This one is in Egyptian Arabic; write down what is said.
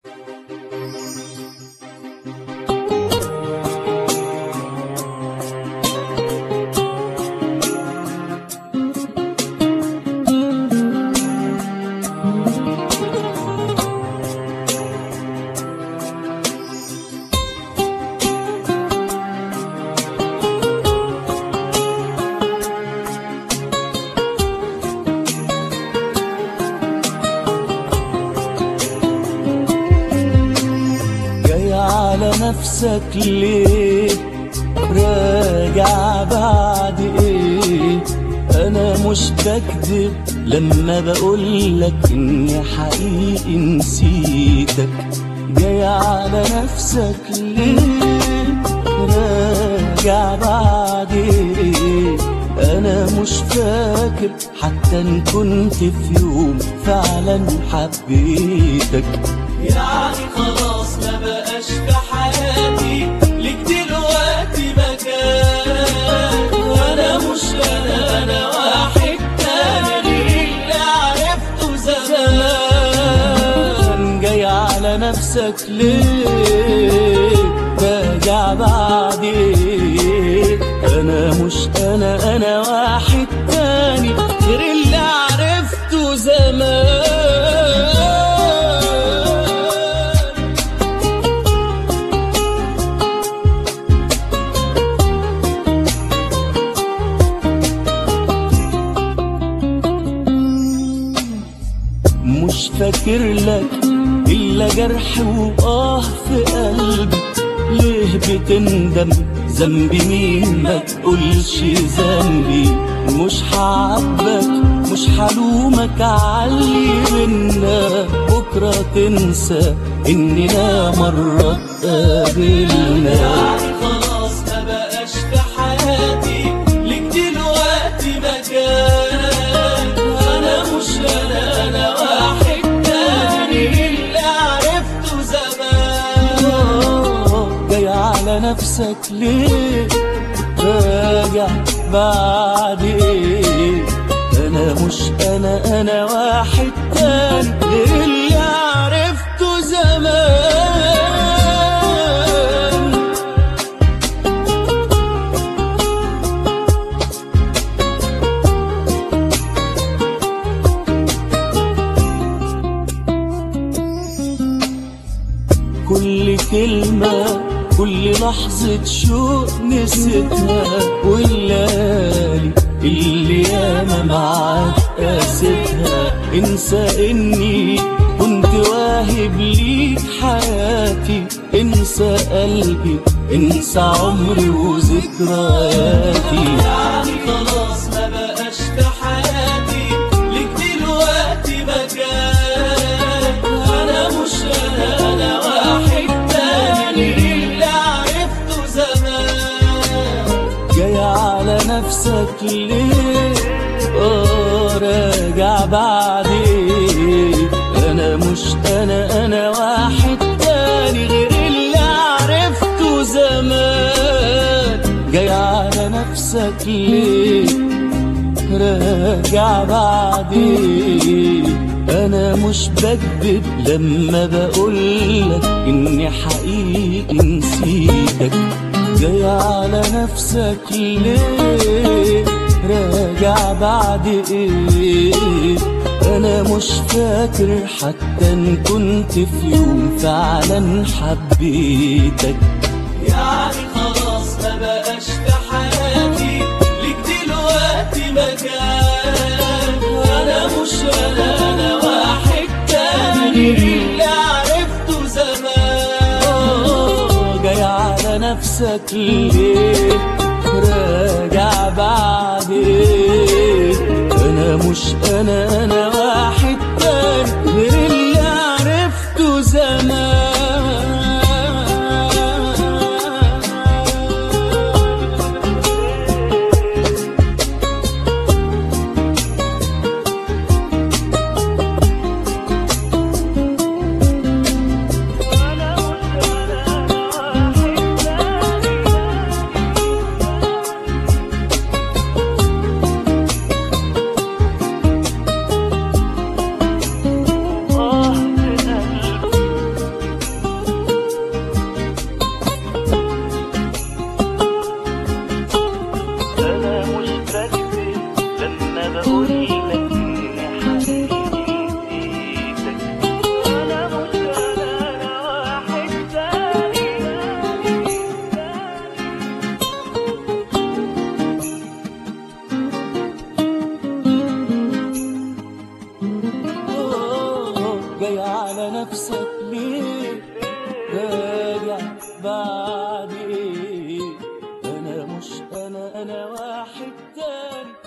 جاي على نفسك ليه راجع بعد ايه انا مش بكذب لما بقولك اني حقيقي نسيتك جاي على نفسك ليه راجع بعد ايه انا مش فاكر حتى ان كنت في يوم فعلا حبيتك يعني خلاص ما بقاش في حياتي ليك دلوقتي مكان وانا مش انا انا واحد تاني اللي عرفته زمان جاي على نفسك ليه راجع بعدين انا مش انا انا واحد تاني غير اللي عرفته زمان مش فاكر لك إلا جرح وآه في قلبي ليه بتندم ذنبي مين ما تقولش ذنبي مش هعاتبك مش هلومك عاللي بينا بكرة تنسى إننا مرة اتقابلنا يعني خلاص ما بقاش في حياتي ليك دلوقتي مكان انا مش انا انا واحد تاني اللي عرفته زمان آه، جاي على نفسك ليه راجع بعدين انا مش انا انا واحد تاني غير اللي عرفته زمان كل كلمة كل لحظة شوق نسيتها والليالي اللي ياما معاك قاستها انسى اني كنت واهب ليك حياتي انسى قلبي انسى عمري وذكرياتي يعني خلاص ما بقاش في حياتي ليك دلوقتي مكان انا مش انا انا واحد تاني اللي عرفته زمان جاي على نفسك ليه اه راجع بعدين انا مش انا انا واحد تاني غير اللي عرفته زمان جاي على نفسك ليه راجع بعدين انا مش بكذب لما بقولك اني حقيقي نسيتك جاي على نفسك ليه راجع بعد ايه انا مش فاكر حتى ان كنت في يوم فعلا حبيتك يعني خلاص ما بقاش في حياتي ليك دلوقتي مكان انا مش انا انا واحد تاني اللي عرفته زمان آه، جاي على نفسك ليه راجع بعدين انا مش انا انا واحد تاني غير اللي عرفته زمان بعد ايه انا مش انا انا واحد تاني